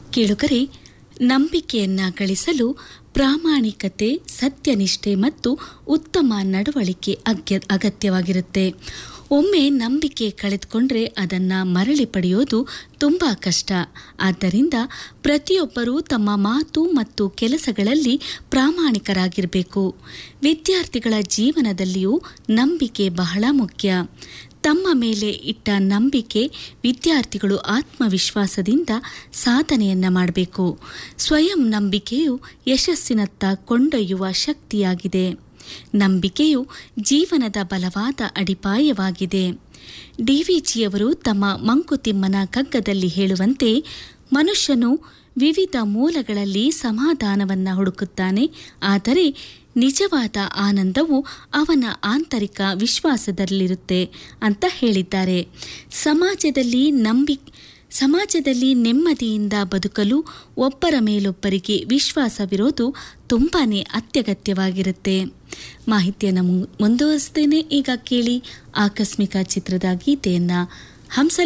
ಕೇಳುಗರೆ ನಂಬಿಕೆಯನ್ನ ಗಳಿಸಲು ಪ್ರಾಮಾಣಿಕತೆ ಸತ್ಯನಿಷ್ಠೆ ಮತ್ತು ಉತ್ತಮ ನಡವಳಿಕೆ ಅಗ್ಯ ಅಗತ್ಯವಾಗಿರುತ್ತೆ ಒಮ್ಮೆ ನಂಬಿಕೆ ಕಳೆದುಕೊಂಡ್ರೆ ಅದನ್ನು ಮರಳಿ ಪಡೆಯೋದು ತುಂಬ ಕಷ್ಟ ಆದ್ದರಿಂದ ಪ್ರತಿಯೊಬ್ಬರೂ ತಮ್ಮ ಮಾತು ಮತ್ತು ಕೆಲಸಗಳಲ್ಲಿ ಪ್ರಾಮಾಣಿಕರಾಗಿರಬೇಕು ವಿದ್ಯಾರ್ಥಿಗಳ ಜೀವನದಲ್ಲಿಯೂ ನಂಬಿಕೆ ಬಹಳ ಮುಖ್ಯ ತಮ್ಮ ಮೇಲೆ ಇಟ್ಟ ನಂಬಿಕೆ ವಿದ್ಯಾರ್ಥಿಗಳು ಆತ್ಮವಿಶ್ವಾಸದಿಂದ ಸಾಧನೆಯನ್ನ ಮಾಡಬೇಕು ಸ್ವಯಂ ನಂಬಿಕೆಯು ಯಶಸ್ಸಿನತ್ತ ಕೊಂಡೊಯ್ಯುವ ಶಕ್ತಿಯಾಗಿದೆ ನಂಬಿಕೆಯು ಜೀವನದ ಬಲವಾದ ಅಡಿಪಾಯವಾಗಿದೆ ಡಿವಿಜಿಯವರು ತಮ್ಮ ಮಂಕುತಿಮ್ಮನ ಕಗ್ಗದಲ್ಲಿ ಹೇಳುವಂತೆ ಮನುಷ್ಯನು ವಿವಿಧ ಮೂಲಗಳಲ್ಲಿ ಸಮಾಧಾನವನ್ನ ಹುಡುಕುತ್ತಾನೆ ಆದರೆ ನಿಜವಾದ ಆನಂದವು ಅವನ ಆಂತರಿಕ ವಿಶ್ವಾಸದಲ್ಲಿರುತ್ತೆ ಅಂತ ಹೇಳಿದ್ದಾರೆ ಸಮಾಜದಲ್ಲಿ ನಂಬಿ ಸಮಾಜದಲ್ಲಿ ನೆಮ್ಮದಿಯಿಂದ ಬದುಕಲು ಒಬ್ಬರ ಮೇಲೊಬ್ಬರಿಗೆ ವಿಶ್ವಾಸವಿರೋದು ತುಂಬಾನೇ ಅತ್ಯಗತ್ಯವಾಗಿರುತ್ತೆ ಮಾಹಿತಿಯನ್ನು ಮುಂದುವರಿಸ್ತೇನೆ ಈಗ ಕೇಳಿ ಆಕಸ್ಮಿಕ ಚಿತ್ರದ ಗೀತೆಯನ್ನ ಹಂಸ